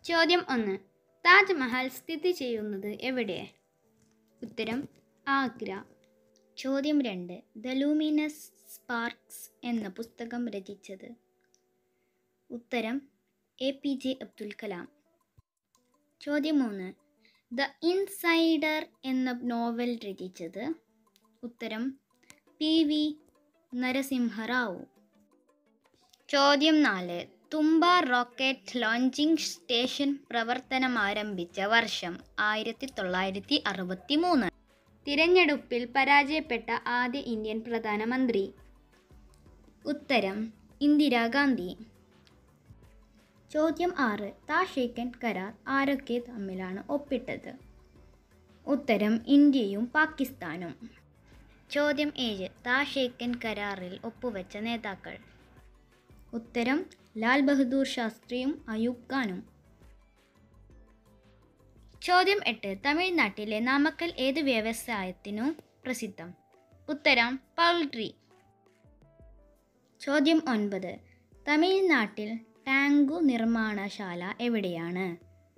ചോദ്യം ഒന്ന് താജ്മഹൽ സ്ഥിതി ചെയ്യുന്നത് എവിടെ ഉത്തരം ആഗ്ര ചോദ്യം രണ്ട് ദ ലൂമിനസ് സ്പാർക്സ് എന്ന പുസ്തകം രചിച്ചത് ഉത്തരം A P J Abdul Kalam ചോദ്യം മൂന്ന് ദ ഇൻസൈഡർ എന്ന നോവൽ രചിച്ചത് ഉത്തരം പി വി നരസിംഹറാവു ചോദ്യം നാല് തുമ്പ റോക്കറ്റ് ലോഞ്ചിങ് സ്റ്റേഷൻ പ്രവർത്തനം ആരംഭിച്ച വർഷം ആയിരത്തി തൊള്ളായിരത്തി അറുപത്തി മൂന്ന് തിരഞ്ഞെടുപ്പിൽ പരാജയപ്പെട്ട ആദ്യ ഇന്ത്യൻ പ്രധാനമന്ത്രി ഉത്തരം ഇന്ദിരാഗാന്ധി ചോദ്യം ആറ് താഷേക്കൻ കരാർ ആരൊക്കെ തമ്മിലാണ് ഒപ്പിട്ടത് ഉത്തരം ഇന്ത്യയും പാകിസ്ഥാനും ചോദ്യം ഏഴ് താഷേക്കൻ കരാറിൽ ഒപ്പുവെച്ച നേതാക്കൾ ഉത്തരം ലാൽ ബഹദൂർ ശാസ്ത്രിയും അയൂബ് ഖാനും ചോദ്യം എട്ട് തമിഴ്നാട്ടിലെ നാമക്കൽ ഏത് വ്യവസായത്തിനു പ്രസിദ്ധം ഉത്തരം പൗൾട്രി ചോദ്യം ഒൻപത് തമിഴ്നാട്ടിൽ ടാങ്കു നിർമ്മാണശാല എവിടെയാണ്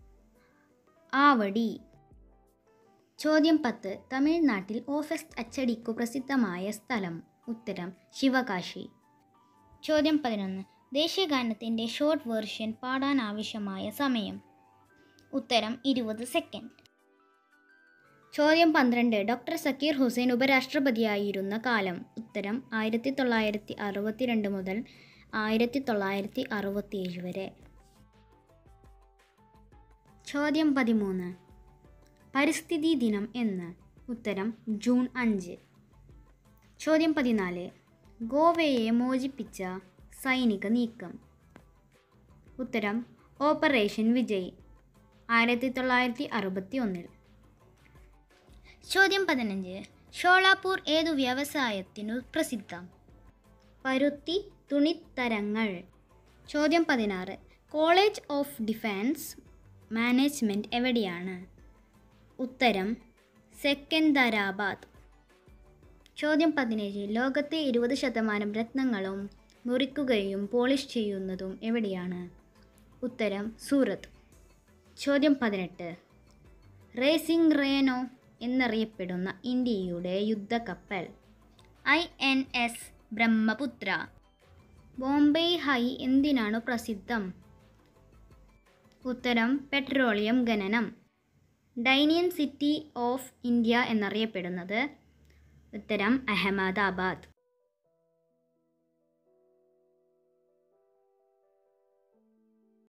ആവടി ചോദ്യം പത്ത് തമിഴ്നാട്ടിൽ ഓഫീസ് അച്ചടിക്കു പ്രസിദ്ധമായ സ്ഥലം ഉത്തരം ശിവകാശി ചോദ്യം പതിനൊന്ന് ദേശീയഗാനത്തിൻ്റെ ഷോർട്ട് വേർഷൻ പാടാൻ ആവശ്യമായ സമയം ഉത്തരം ഇരുപത് സെക്കൻഡ് ചോദ്യം പന്ത്രണ്ട് ഡോക്ടർ സക്കീർ ഹുസൈൻ ഉപരാഷ്ട്രപതിയായിരുന്ന കാലം ഉത്തരം ആയിരത്തി തൊള്ളായിരത്തി അറുപത്തിരണ്ട് മുതൽ ആയിരത്തി തൊള്ളായിരത്തി അറുപത്തിയേഴ് വരെ ചോദ്യം പതിമൂന്ന് പരിസ്ഥിതി ദിനം എന്ന് ഉത്തരം ജൂൺ അഞ്ച് ചോദ്യം പതിനാല് ഗോവയെ മോചിപ്പിച്ച സൈനിക നീക്കം ഉത്തരം ഓപ്പറേഷൻ വിജയ് ആയിരത്തി തൊള്ളായിരത്തി അറുപത്തി ഒന്നിൽ ചോദ്യം പതിനഞ്ച് ഷോളാപൂർ ഏതു വ്യവസായത്തിനു പ്രസിദ്ധം പരുത്തി തുണിത്തരങ്ങൾ ചോദ്യം പതിനാറ് കോളേജ് ഓഫ് ഡിഫൻസ് മാനേജ്മെൻറ്റ് എവിടെയാണ് ഉത്തരം സെക്കന്ദരാബാദ് ചോദ്യം പതിനേഴ് ലോകത്തെ ഇരുപത് ശതമാനം രത്നങ്ങളും മുറിക്കുകയും പോളിഷ് ചെയ്യുന്നതും എവിടെയാണ് ഉത്തരം സൂറത്ത് ചോദ്യം പതിനെട്ട് റേസിംഗ് റേനോ എന്നറിയപ്പെടുന്ന ഇന്ത്യയുടെ യുദ്ധക്കപ്പൽ I N S Brahmaputra Bombay high എന്തിനാണ് പ്രസിദ്ധം ഉത്തരം പെട്രോളിയം ഖനനം ഡൈനിയൻ സിറ്റി ഓഫ് ഇന്ത്യ എന്നറിയപ്പെടുന്നത് ഉത്തരം അഹമ്മദാബാദ്